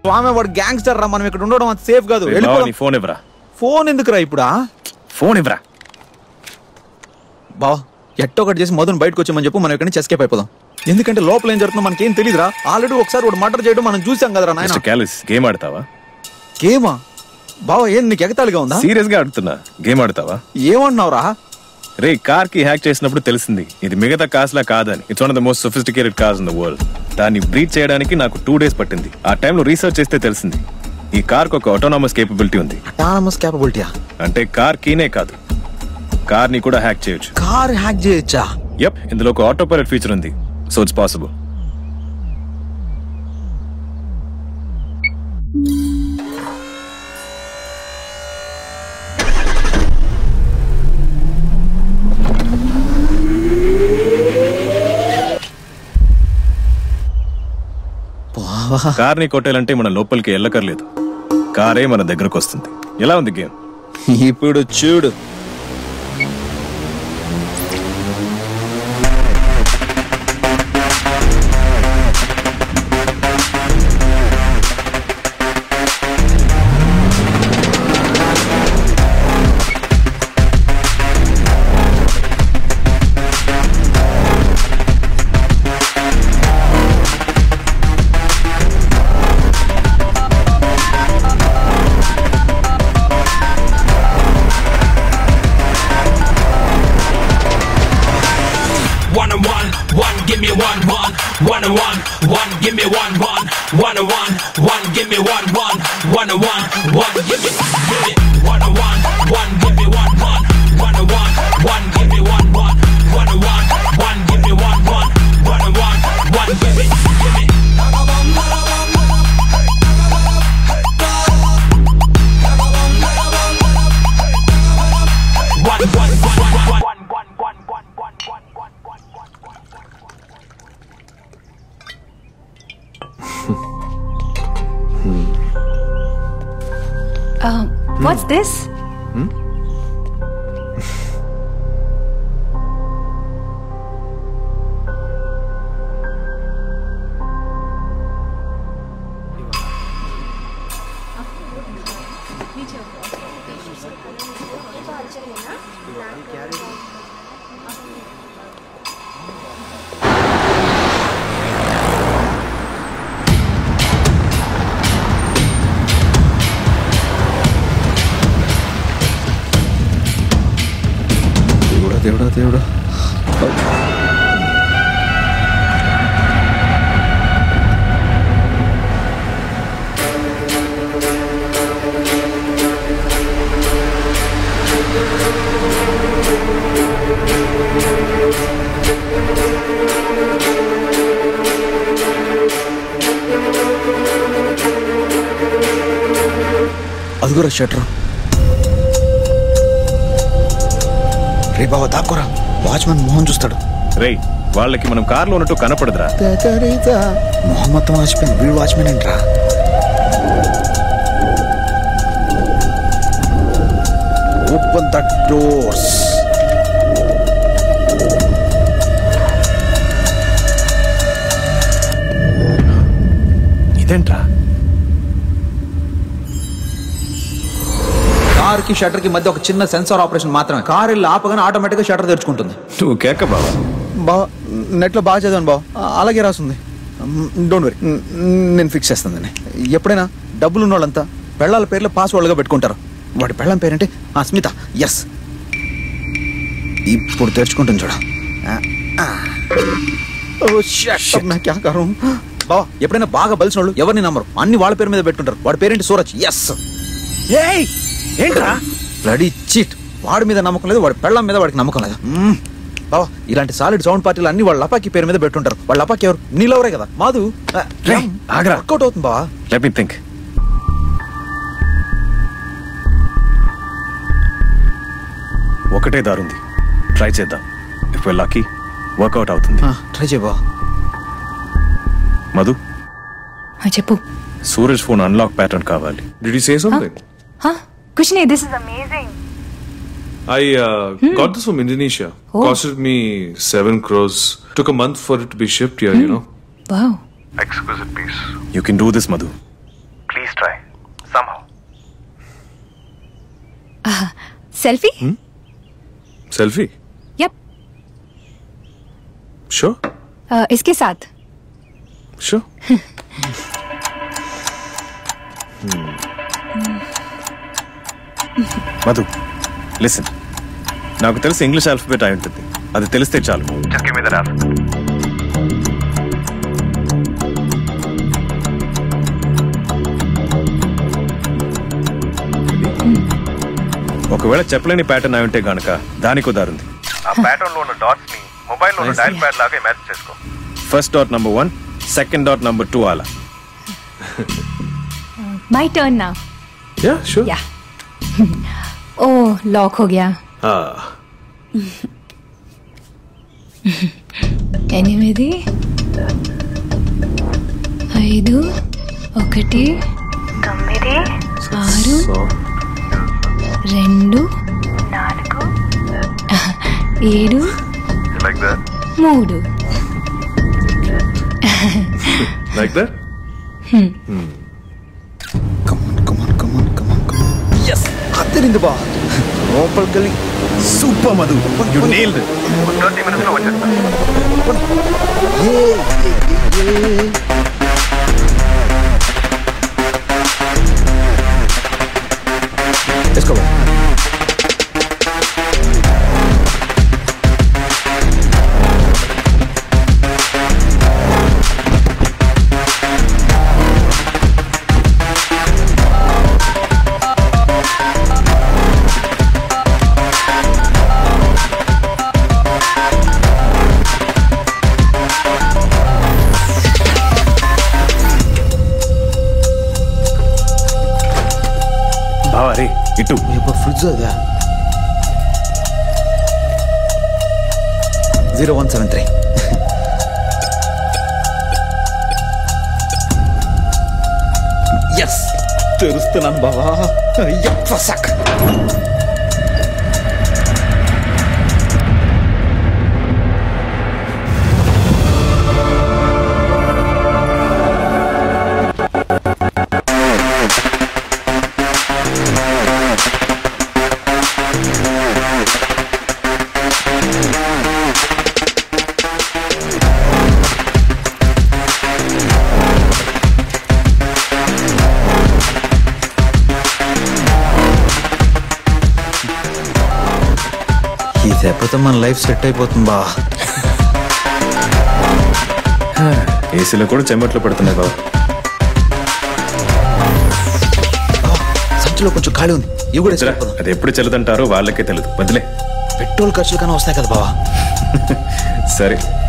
స్వామి వాడు గ్యాంగ్స్టర్ రా మనం ఇక్కడ ఉండడం అంత సేఫ్ కాదు రే బావ, వెళ్ళిపోదాం నీ ఫోన్ ఇవ్వరా ఫోన్ ఎందుకురా ఇప్పుడా ఫోన్ ఇవ్వరా బావా ఎట్టో ఒకటి చేసి మధుని బయటకు వచ్చామని చెప్పు మనం ఇక్కడి నుంచి ఎస్కేప్ అయిపోదాం ఎందుకంటే లోపల ఏం జరుగుతుందో మనకేం తెలియదురా ఆల్రెడీ ఒకసారి వాడు మర్డర్ చేయడం మనం చూసాం కదరా నాయన మిస్టర్ క్యాలిస్ గేమ్ ఆడతావా గేమా బావా ఏం నీకు ఎగతాళిగా ఉందా సీరియస్ గా ఆడుతున్నా గేమ్ ఆడతావా ఏమంటున్నావురా రే కార్ కి హ్యాక్ చేసినప్పుడు తెలిసింది ఇది మిగతా కార్స్ లా కాదని it's one of the most sophisticated cars in the world దాన్ని బ్రీచ్ చేయడానికి నాకు టూ డేస్ పట్టింది ఆ టైంలో రీసెర్చ్ చేస్తే తెలిసింది ఈ కార్ ఒక ఆటోనామస్ కేపబిలిటీ ఉంది అటానమస్ క్యాపబిలిటీయా అంటే కార్ కీనే కాదు కార్ ని కూడా హ్యాక్ చేయొచ్చు కార్ హ్యాక్ చేయొచ్చా యప్ ఇందులో ఒక ఆటో పైలట్ ఫీచర్ ఉంది సో ఇట్స్ పాసిబుల్ బావా కార్ ని కొట్టాలంటే మన లోపలికి వెళ్ళకర్లేదు కారే మన దగ్గరకు వస్తుంది ఎలా ఉంది గేమ్ ఇప్పుడు చూడు One and one, one, give me one, one, one and one, one, give me one, one, one and one, one, give me one, one, one and one, one, give me, give me, one and one, one, give me one, one, one and one, one, give me one, one, one and one, one, give me one, one, one and one, one, give me, give me. One, one, one, one, one, one, one, one, one, one, one, one, one, one, one. Um, what's this? దేవుడా దేవుడా దేవుడా అదిగురా shutter రే బాబా దాక్కోరా watchman Mohan చూస్తాడు రే వాళ్ళకి మనం కార్లో ఉన్నట్టు కనపడదురా మొహం మొత్తం వాచ్మెన్ వీడు వాచ్మెన్ ఏంట్రా ఓపెన్ ద డోర్స్ ఇదేంట్రా కార్ కి షట్టర్ కి మధ్య ఒక చిన్న సెన్సార్ ఆపరేషన్ మాత్రమే కార్ వెళ్ళి ఆపగానే ఆటోమేటిక్ గా షట్టర్ తెరుచుకుంటుంది నువ్వు కేక బావా బా నెట్లో బాగా చదివాను బా అలాగే రాసుంది డోంట్ వరీ నేను ఫిక్స్ చేస్తాను ఎప్పుడైనా డబ్బులు ఉన్న వాళ్ళంతా పెళ్ళాల పేర్లు పాస్వర్డ్గా పెట్టుకుంటారు వాడి పెళ్ళం పేరంటే ఆ స్మిత ఎస్ ఇప్పుడు తెరుచుకుంటుంది చూడ బావా ఎప్పుడైనా బాగా బలిసిన వాళ్ళు ఎవరిని నమ్మరు అన్ని వాళ్ళ పేరు మీద పెట్టుకుంటారు వాడి పేరేంటి సూరజ్ ఎస్ ఏంట్రా బ్లడీ చీట్ వాడి మీద నమ్మకం లేదు వాడి పెళ్ళం మీద వాడికి నమ్మకం లేదు మ్మ్. బావా ఇలాంటి సాలిడ్ సౌండ్ పార్టీలు అన్ని వాళ్ళ లపాకి పేరు మీద పెట్టుంటారు వాళ్ళ లపాకి ఎవరు నీళ్ళెవరే కదా మాధు రేయ్, ఆగరా. వర్కౌట్ అవుతుంది బావా లెట్ మీ థింక్ ఒకటే దారుంది ట్రై చేద్దాం ఇఫ్ వెల్ లక్కీ వర్కౌట్ అవుతుంది ట్రై చేయ బావా మధు ఆ, చెప్పు సూరజ్ ఫోన్ అన్లాక్ ప్యాటర్న్ కావాలి Did you say something? హా? కుష్ నీ this I uh, got this from Indonesia. Oh. Costed me seven crores. Took a month for it to be shipped here, you know. Wow you can do this Madhu selfie Selfie? Yup Sure. अ, इसके साथ Sure. Madhu listen నాకు తెలిసి English alphabet అయి ఉంటుంది అది తెలిస్తే చాలు ఒకవేళ చెప్పలేని ప్యాటర్న్ అయి ఉంటే గనక దానికి దారుంది ఆ ప్యాటర్న్ లో ఉన్న డాట్స్ ని మొబైల్ లో డైల్ ప్యాడ్ లాగా ఇమాజిన్ చేసుకో first dot number one second dot number two అలా my turn now Yeah, sure. या ओह लॉक हो गया Ah. ఎనిమిది ఐదు ఒకటి తొమ్మిది ఆరు So, రెండు నాలుగు ఏడు మూడు like that? Come on come on come on come on come on yes అద్దరింది బా లోపలికి వెళ్ళి సూపర్ మధు యు నేల్డ్ వేసుకో బా బావా రే ఇటు ఇప్పుడు ఫ్రిడ్జ్ అదా zero one seven three yes తెరుస్తున్నాను బావా సక్ ఈ దెబ్బతో మన లైఫ్ సెట్ అయిపోతుంది బా ఏసీలో కూడా చెమట్లు పడుతున్నాయి బావ సంచిలో కొంచెం ఖాళీ ఉంది ఇవి కూడా సరే, వేసుకెళ్ళిపోదాం. అది ఎప్పుడు చెల్లదంటారో వాళ్ళకే తెలియదు వదిలే పెట్రోల్ ఖర్చులు కన్నా వస్తాయి కదా బావా సరే